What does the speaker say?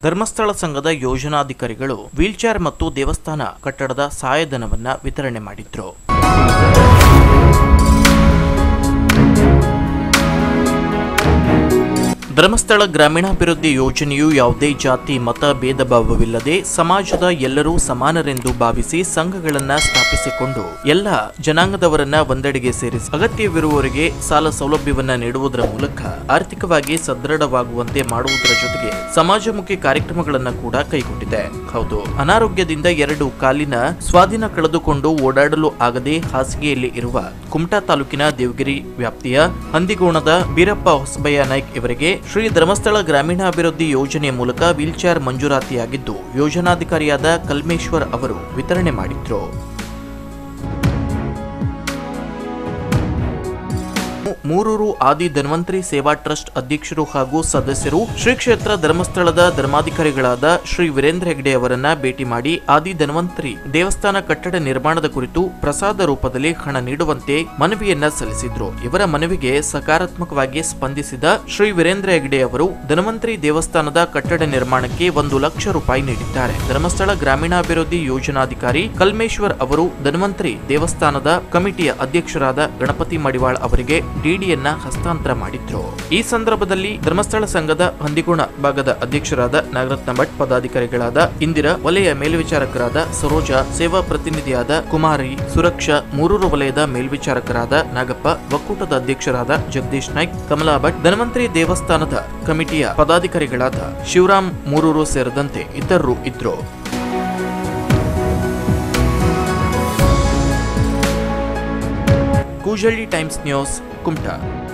ಧರ್ಮಸ್ಥಳ ಸಂಘದ ಯೋಜನಾಧಿಕಾರಿಗಳು ವೀಲ್ಚೇರ್ ಮತ್ತು ದೇವಸ್ಥಾನ ಕಟ್ಟಡದ ಸಹಾಯಧನವನ್ನ ವಿತರಣೆ ಮಾಡಿದ್ರು ಧರ್ಮಸ್ಥಳ ಗ್ರಾಮೀಣಾಭಿವೃದ್ಧಿ ಯೋಜನೆಯು ಯಾವುದೇ ಜಾತಿ ಮತ ಭೇದ ಭಾವವಿಲ್ಲದೆ ಸಮಾಜದ ಎಲ್ಲರೂ ಸಮಾನರೆಂದು ಭಾವಿಸಿ ಸಂಘಗಳನ್ನ ಸ್ಥಾಪಿಸಿಕೊಂಡು ಎಲ್ಲ ಜನಾಂಗದವರನ್ನ ಒಂದೆಡೆಗೆ ಸೇರಿಸಿ ಅಗತ್ಯವಿರುವವರಿಗೆ ಸಾಲ ಸೌಲಭ್ಯವನ್ನ ನೀಡುವುದರ ಮೂಲಕ ಆರ್ಥಿಕವಾಗಿ ಸದೃಢವಾಗುವಂತೆ ಮಾಡುವುದರ ಜೊತೆಗೆ ಸಮಾಜಮುಖಿ ಕಾರ್ಯಕ್ರಮಗಳನ್ನ ಕೂಡ ಕೈಗೊಂಡಿದೆ ಹೌದು ಅನಾರೋಗ್ಯದಿಂದ ಎರಡು ಕಾಲಿನ ಸ್ವಾಧೀನ ಕಳೆದುಕೊಂಡು ಓಡಾಡಲು ಆಗದೆ ಹಾಸಿಗೆಯಲ್ಲಿ ಇರುವ ಕುಮಟಾ ತಾಲೂಕಿನ ದೇವಗಿರಿ ವ್ಯಾಪ್ತಿಯ ಹಂದಿಗೋಣದ ಬೀರಪ್ಪ ಹೊಸಬಯ್ಯ ನಾಯ್ಕ್ ಇವರಿಗೆ ಶ್ರೀ ಧರ್ಮಸ್ಥಳ ಗ್ರಾಮೀಣಾಭಿವೃದ್ಧಿ ಯೋಜನೆ ಮೂಲಕ ವೀಲ್ಚೇರ್ ಮಂಜೂರಾತಿಯಾಗಿದ್ದು ಯೋಜನಾಧಿಕಾರಿಯಾದ ಕಲ್ಮೇಶ್ವರ್ ಅವರು ವಿತರಣೆ ಮಾಡಿದ್ರು ಮೂರೂರು ಆದಿ ಧನ್ವಂತರಿ ಸೇವಾ ಟ್ರಸ್ಟ್ ಅಧ್ಯಕ್ಷರು ಹಾಗೂ ಸದಸ್ಯರು ಶ್ರೀ ಕ್ಷೇತ್ರ ಧರ್ಮಸ್ಥಳದ ಧರ್ಮಾಧಿಕಾರಿಗಳಾದ ಶ್ರೀ ವೀರೇಂದ್ರ ಹೆಗ್ಡೆ ಅವರನ್ನ ಭೇಟಿ ಮಾಡಿ ಆದಿ ಧನ್ವಂತರಿ ದೇವಸ್ಥಾನ ಕಟ್ಟಡ ನಿರ್ಮಾಣದ ಕುರಿತು ಪ್ರಸಾದ ರೂಪದಲ್ಲಿ ಹಣ ನೀಡುವಂತೆ ಮನವಿಯನ್ನ ಸಲ್ಲಿಸಿದ್ರು ಇವರ ಮನವಿಗೆ ಸಕಾರಾತ್ಮಕವಾಗಿ ಸ್ಪಂದಿಸಿದ ಶ್ರೀ ವೀರೇಂದ್ರ ಹೆಗ್ಡೆ ಅವರು ಧನ್ವಂತರಿ ದೇವಸ್ಥಾನದ ಕಟ್ಟಡ ನಿರ್ಮಾಣಕ್ಕೆ ಒಂದು ಲಕ್ಷ ರೂಪಾಯಿ ನೀಡಿದ್ದಾರೆ ಧರ್ಮಸ್ಥಳ ಗ್ರಾಮೀಣಾಭಿವೃದ್ಧಿ ಯೋಜನಾಧಿಕಾರಿ ಕಲ್ಮೇಶ್ವರ್ ಅವರು ಧನ್ವಂತರಿ ದೇವಸ್ಥಾನದ ಕಮಿಟಿಯ ಅಧ್ಯಕ್ಷರಾದ ಗಣಪತಿ ಮಡಿವಾಳ್ ಅವರಿಗೆ ಡಿಡಿಯನ್ನ ಹಸ್ತಾಂತರ ಮಾಡಿದ್ರು ಈ ಸಂದರ್ಭದಲ್ಲಿ ಧರ್ಮಸ್ಥಳ ಸಂಘದ ಹಂದಿಗುಣ ಭಾಗದ ಅಧ್ಯಕ್ಷರಾದ ನಾಗರತ್ನ ಭಟ್ ಪದಾಧಿಕಾರಿಗಳಾದ ಇಂದಿರಾ ವಲಯ ಮೇಲ್ವಿಚಾರಕರಾದ ಸರೋಜ ಸೇವಾ ಪ್ರತಿನಿಧಿಯಾದ ಕುಮಾರಿ ಸುರಕ್ಷಾ ಮೂರೂರು ವಲಯದ ಮೇಲ್ವಿಚಾರಕರಾದ ನಾಗಪ್ಪ ಒಕ್ಕೂಟದ ಅಧ್ಯಕ್ಷರಾದ ಜಗದೀಶ್ ನಾಯ್ಕ್ ಕಮಲಾ ಭಟ್ ಧನ್ವಂತರಿ ದೇವಸ್ಥಾನದ ಕಮಿಟಿಯ ಪದಾಧಿಕಾರಿಗಳಾದ ಶಿವರಾಮ್ ಮೂರೂರು ಸೇರಿದಂತೆ ಇತರರು ಇದ್ರು ಕೂಜಳ್ಳಿ ಟೈಮ್ಸ್ ನ್ಯೂಸ್ ಕುಮಟಾ